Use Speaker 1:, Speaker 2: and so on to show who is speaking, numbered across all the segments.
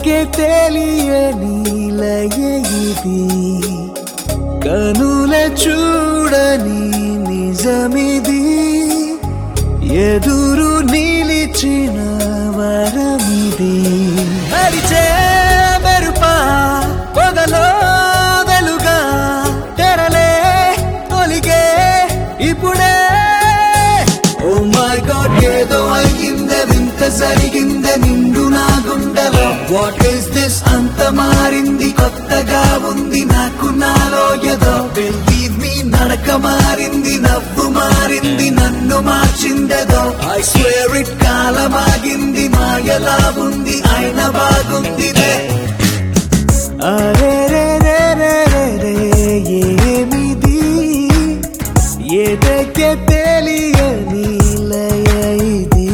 Speaker 1: నాకే తెలియని లయ ఇది కనుల చూడని నిజమిది ఎదురు నిలిచిన వరమిది హరిచే మెరుపా పొగలో వెలుగా తెరలే తొలిగే ఇప్పుడే ఓ మై గాడ్ ఏదో అయ్యిందే వింత జరిగిందే నిండు నా గుండెలో వాట్ ఈస్ దిస్ అంత మారింది కొత్తగా ఉంది నాకు నాలో ఏదో బిలీవ్ మీ నడక మారింది నవ్వు మారింది నన్ను మార్చిందేదో ఐ స్వేర్ ఇట్ కాలమాగింది మాయలా ఉంది అయిన బాగుంది అరే రే రే రే రే రే ఏమిది ఎదకే తెలియని లయ ఇది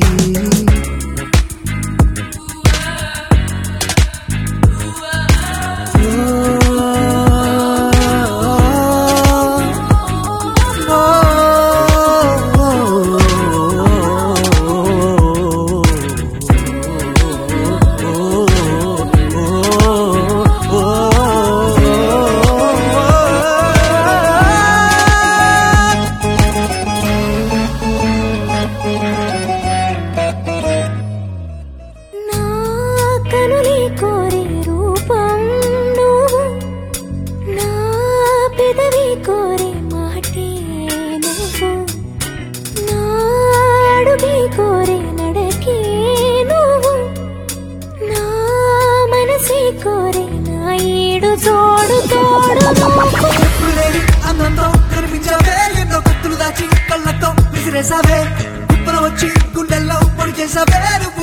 Speaker 2: నా కనులే కోరే రూపం నువ్వు నా పెదవి కోరే మాటే నువ్వు నా అడుగే కోరే నడకే నువ్వు నా మనసే కోరే నా ఏడు జోడు తోడు నువ్వు
Speaker 1: లేని అందంతో కనిపించావే ఎన్నో కత్తులు దాచి కళ్ళతో విసిరేసావే కుప్పలు వచ్చి గుండెల్లో పొడి చేసావే నువ్వు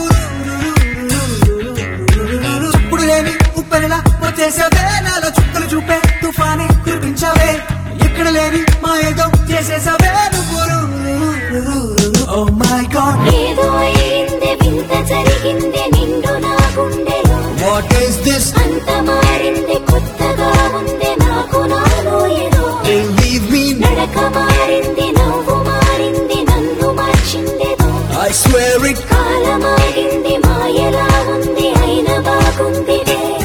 Speaker 1: ఇప్పుడు లేని ఉప్పెనలా వచ్చేసావే నాలో చుక్కలు చూపే తుఫానే కురిపించావే ఎక్కడ లేని మా ఏదో చేసేసావే నువ్వు ఓ మై గాడ్
Speaker 2: ఏదో అయిందే వింత జరిగిందే నిండు నా గుండెలో
Speaker 1: వాట్ ఈస్ దిస్
Speaker 2: అంత మారింది కొత్తగా ఉంది నాకు నాలో ఏదో
Speaker 1: బిలీవ్ మీ
Speaker 2: నడక మారింది నవ్వు మారింది నన్ను మార్చిందేదో
Speaker 1: ఐ స్వేర్ ఇట్
Speaker 2: కాలమాగింది మాయలా ఉంది అయిన బాగుంది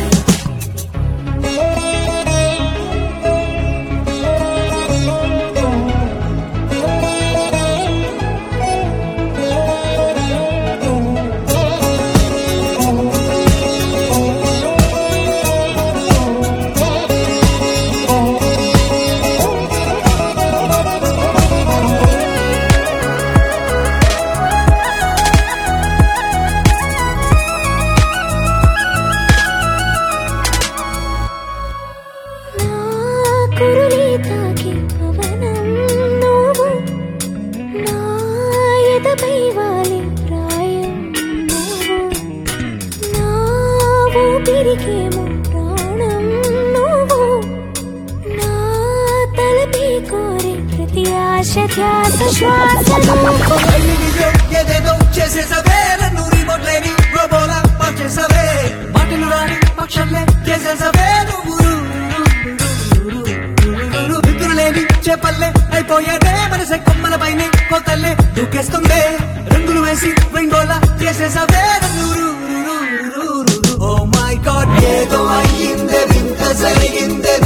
Speaker 2: నా కురులే తాకి పవనం నువ్వు నా ఎదపై వాలి ప్రాయం నువ్వు నా ఊపిరికేమో ప్రాణం నువ్వు నా తలపై కోరే ప్రతి ఆశ ధ్యాస శ్వాస నువ్వు
Speaker 1: ఏదేదో చేసేసావే నన్ను రిమోట్ లేని రోబోలా మార్చేసావే మాటలు రాని పక్షంలే చేసేసావే నువ్వు నిద్ర లేని చేపల్లే అయిపోయాదే మనసే కొమ్మల పైనే కోతల్లే దూకేస్తుందే రంగులు వేసి రింగోలా చేసేసావే నన్ను ఓ మై గాడ్ ఏదో అయ్యిందే వింత జరిగిందే